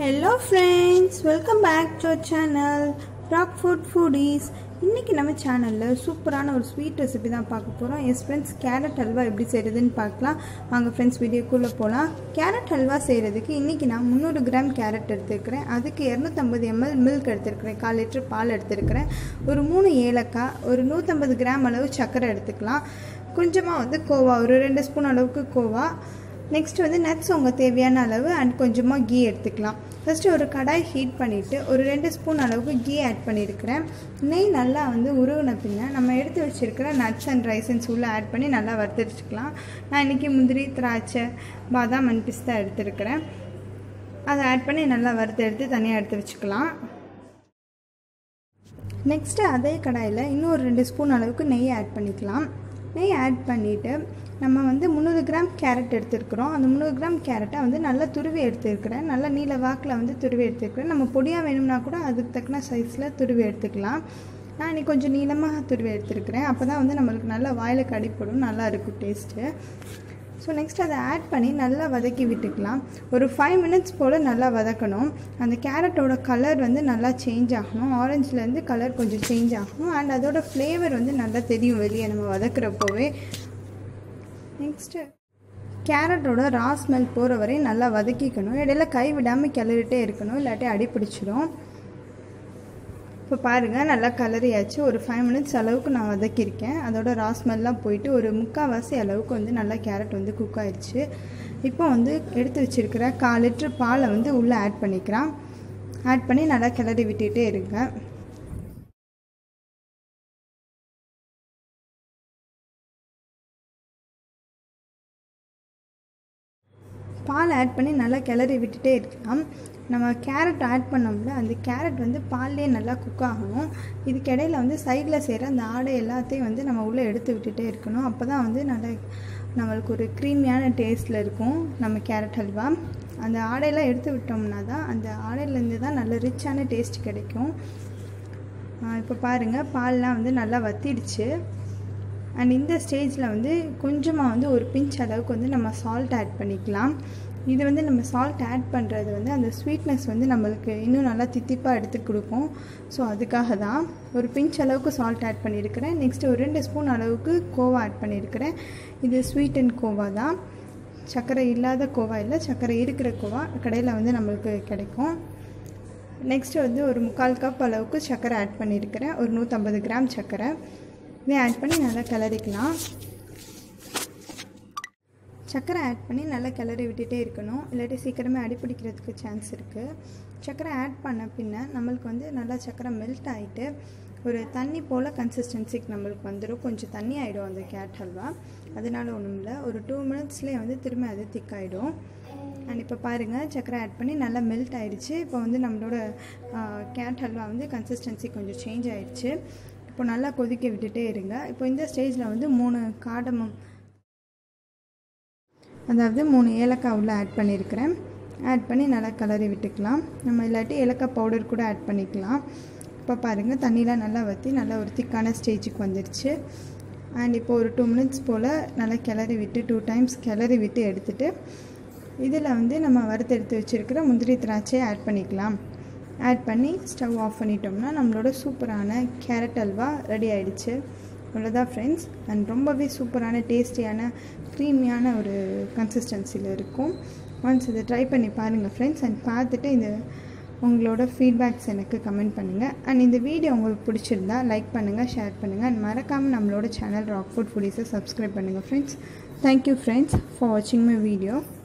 hello friends welcome back to channel rock food foodies இன்றைக்கி நம்ம சேனலில் சூப்பரான ஒரு ஸ்வீட் ரெசிபி தான் பார்க்க போகிறோம் எஸ் ஃப்ரெண்ட்ஸ் கேரட் ஹல்வா எப்படி செய்கிறதுன்னு பார்க்கலாம் வாங்க ஃப்ரெண்ட்ஸ் வீடியோக்குள்ளே போகலாம் கேரட் ஹல்வா செய்கிறதுக்கு இன்றைக்கி நான் முந்நூறு கிராம் கேரட் எடுத்துருக்கிறேன் அதுக்கு இரநூத்தம்பது எம்எல் மில்க் எடுத்துருக்கிறேன் கால் லிட்டர் பால் எடுத்துருக்கிறேன் ஒரு மூணு ஏலக்காய் ஒரு நூற்றம்பது கிராம் அளவு சர்க்கரை எடுத்துக்கலாம் கொஞ்சமாக வந்து கோவா ஒரு ரெண்டு ஸ்பூன் அளவுக்கு கோவா நெக்ஸ்ட் வந்து நட்ஸ் உங்கள் தேவையான அளவு அண்ட் கொஞ்சமாக கீ எடுத்துக்கலாம் ஃபஸ்ட்டு ஒரு கடாய் ஹீட் பண்ணிவிட்டு ஒரு ரெண்டு ஸ்பூன் அளவுக்கு கீ ஆட் பண்ணியிருக்கிறேன் நெய் நல்லா வந்து உருவின பின்ன நம்ம எடுத்து வச்சுருக்கிற நட்ஸ் அண்ட் ரைசன்ஸ் உள்ளே ஆட் பண்ணி நல்லா வறுத்துட்டுக்கலாம் நான் இன்றைக்கி முந்திரி திராட்சை பாதாம் அண்ட் பிஸ்தா எடுத்துருக்கிறேன் அதை ஆட் பண்ணி நல்லா வறுத்து எடுத்து தனியாக எடுத்து வச்சுக்கலாம் நெக்ஸ்ட்டு அதே கடாயில் இன்னும் ஒரு ரெண்டு ஸ்பூன் அளவுக்கு நெய் ஆட் பண்ணிக்கலாம் நெய் ஆட் பண்ணிவிட்டு நம்ம வந்து முந்நூறு கிராம் கேரட் எடுத்துருக்குறோம் அந்த முந்நூறு கிராம் கேரட்டை வந்து நல்லா துருவி எடுத்துருக்கிறேன் நல்லா நீல வாக்கில் வந்து துருவி எடுத்துருக்கிறேன் நம்ம பொடியாக வேணும்னா கூட அதுக்கு தக்கன சைஸில் துருவி எடுத்துக்கலாம் நான் இன்றைக்கி கொஞ்சம் நீளமாக துருவி எடுத்துருக்கிறேன் அப்போ தான் வந்து நம்மளுக்கு நல்லா வாயில் கடிப்படும் நல்லா இருக்கும் டேஸ்ட்டு ஸோ நெக்ஸ்ட் அதை ஆட் பண்ணி நல்லா வதக்கி விட்டுக்கலாம் ஒரு ஃபைவ் மினிட்ஸ் போல் நல்லா வதக்கணும் அந்த கேரட்டோட கலர் வந்து நல்லா சேஞ்ச் ஆகணும் ஆரஞ்சுலேருந்து கலர் கொஞ்சம் சேஞ்ச் ஆகணும் அண்ட் அதோட ஃப்ளேவர் வந்து நல்லா தெரியும் வெளியே நம்ம வதக்குறப்போவே நெக்ஸ்ட்டு கேரட்டோட ரா ஸ்மெல் போகிற வரையும் நல்லா வதக்கிக்கணும் இடையில கை விடாமல் கிளறிட்டே இருக்கணும் இல்லாட்டி அடி பிடிச்சிடும் இப்போ பாருங்கள் நல்லா கலரியாச்சு ஒரு ஃபைவ் மினிட்ஸ் அளவுக்கு நான் வதக்கியிருக்கேன் அதோட ரா ஸ்மெல்லாம் போயிட்டு ஒரு முக்கால்வாசி அளவுக்கு வந்து நல்லா கேரட் வந்து குக் ஆயிடுச்சு இப்போ வந்து எடுத்து வச்சுருக்கிற கால் லிட்ரு பாலை வந்து உள்ளே ஆட் பண்ணிக்கிறேன் ஆட் பண்ணி நல்லா கிளறி விட்டுகிட்டே இருங்க பால் ஆட் பண்ணி நல்லா கிளறி விட்டுட்டே இருக்கலாம் நம்ம கேரட் ஆட் பண்ணோம்ல அந்த கேரட் வந்து பால்லேயே நல்லா குக் ஆகணும் இதுக்கு இடையில வந்து சைடில் செய்கிற அந்த ஆடை எல்லாத்தையும் வந்து நம்ம உள்ளே எடுத்து விட்டுட்டே இருக்கணும் அப்போ தான் வந்து நல்லா நம்மளுக்கு ஒரு க்ரீமியான டேஸ்ட்டில் இருக்கும் நம்ம கேரட் ஹல்வா அந்த ஆடையெல்லாம் எடுத்து விட்டோம்னா தான் அந்த ஆடையிலேருந்து தான் நல்ல ரிச்சான டேஸ்ட் கிடைக்கும் இப்போ பாருங்கள் பால்லாம் வந்து நல்லா வத்திடுச்சு அண்ட் இந்த ஸ்டேஜில் வந்து கொஞ்சமாக வந்து ஒரு பிஞ்ச் அளவுக்கு வந்து நம்ம சால்ட் ஆட் பண்ணிக்கலாம் இது வந்து நம்ம சால்ட் ஆட் பண்ணுறது வந்து அந்த ஸ்வீட்னஸ் வந்து நம்மளுக்கு இன்னும் நல்லா தித்திப்பாக எடுத்து கொடுக்கும் ஸோ அதுக்காக தான் ஒரு பிஞ்ச் அளவுக்கு சால்ட் ஆட் பண்ணியிருக்கிறேன் நெக்ஸ்ட்டு ஒரு ரெண்டு ஸ்பூன் அளவுக்கு கோவா ஆட் பண்ணியிருக்கிறேன் இது ஸ்வீட் அண்ட் கோவா தான் சர்க்கரை இல்லாத கோவா இல்லை சர்க்கரை இருக்கிற கோவா கடையில் வந்து நம்மளுக்கு கிடைக்கும் நெக்ஸ்ட்டு வந்து ஒரு முக்கால் கப் அளவுக்கு சர்க்கரை ஆட் பண்ணியிருக்கிறேன் ஒரு நூற்றம்பது கிராம் சர்க்கரை இதை ஆட் பண்ணி நல்லா கிளறிக்கலாம் சர்க்கரை ஆட் பண்ணி நல்லா கிளறி விட்டுட்டே இருக்கணும் இல்லாட்டி சீக்கிரமே அடிப்பிடிக்கிறதுக்கு சான்ஸ் இருக்குது சர்க்கரை ஆட் பண்ண பின்ன நம்மளுக்கு வந்து நல்லா சர்க்கரை மெல்ட் ஆகிட்டு ஒரு தண்ணி போல் கன்சிஸ்டன்சிக்கு நம்மளுக்கு வந்துடும் கொஞ்சம் தண்ணி ஆகிடும் அந்த கேட் ஹல்வா அதனால ஒன்றும் இல்லை ஒரு டூ மினிட்ஸ்லேயே வந்து திரும்ப அது திக்காயிடும் அண்ட் இப்போ பாருங்கள் சர்க்கரை ஆட் பண்ணி நல்லா மெல்ட் ஆயிடுச்சு இப்போ வந்து நம்மளோட கேட் ஹல்வா வந்து கன்சிஸ்டன்சி கொஞ்சம் சேஞ்ச் ஆயிடுச்சு இப்போ நல்லா கொதிக்க விட்டுட்டே இருங்க இப்போ இந்த ஸ்டேஜில் வந்து மூணு காடமம் அதாவது மூணு ஏலக்காய் உள்ள ஆட் பண்ணியிருக்கிறேன் ஆட் பண்ணி நல்லா கலரி விட்டுக்கலாம் நம்ம இல்லாட்டி ஏலக்காய் பவுடர் கூட ஆட் பண்ணிக்கலாம் இப்போ பாருங்கள் தண்ணியெலாம் நல்லா வற்றி நல்லா ஒரு திக்கான ஸ்டேஜுக்கு வந்துடுச்சு அண்ட் இப்போ ஒரு டூ மினிட்ஸ் போல் நல்லா கிளறி விட்டு டூ டைம்ஸ் கிளறி விட்டு எடுத்துகிட்டு இதில் வந்து நம்ம வறுத்து எடுத்து வச்சுருக்கிற முந்திரி திராட்சையை ஆட் பண்ணிக்கலாம் ஆட் பண்ணி ஸ்டவ் ஆஃப் பண்ணிட்டோம்னா நம்மளோட சூப்பரான கேரட் அல்வா ரெடி ஆகிடுச்சு அவ்வளோதான் ஃப்ரெண்ட்ஸ் அண்ட் ரொம்பவே சூப்பரான டேஸ்டியான க்ரீமியான ஒரு கன்சிஸ்டன்சியில் இருக்கும் ஒன்ஸ் இதை ட்ரை பண்ணி பாருங்கள் ஃப்ரெண்ட்ஸ் அண்ட் பார்த்துட்டு இந்த உங்களோட ஃபீட்பேக்ஸ் எனக்கு கமெண்ட் பண்ணுங்கள் அண்ட் இந்த வீடியோ உங்களுக்கு பிடிச்சிருந்தா லைக் பண்ணுங்கள் ஷேர் பண்ணுங்கள் அண்ட் மறக்காமல் நம்மளோட சேனல் ராக் ஃபுட் ஃபுடீஸை சப்ஸ்கிரைப் பண்ணுங்கள் ஃப்ரெண்ட்ஸ் தேங்க்யூ ஃப்ரெண்ட்ஸ் ஃபார் வாட்சிங் மை வீடியோ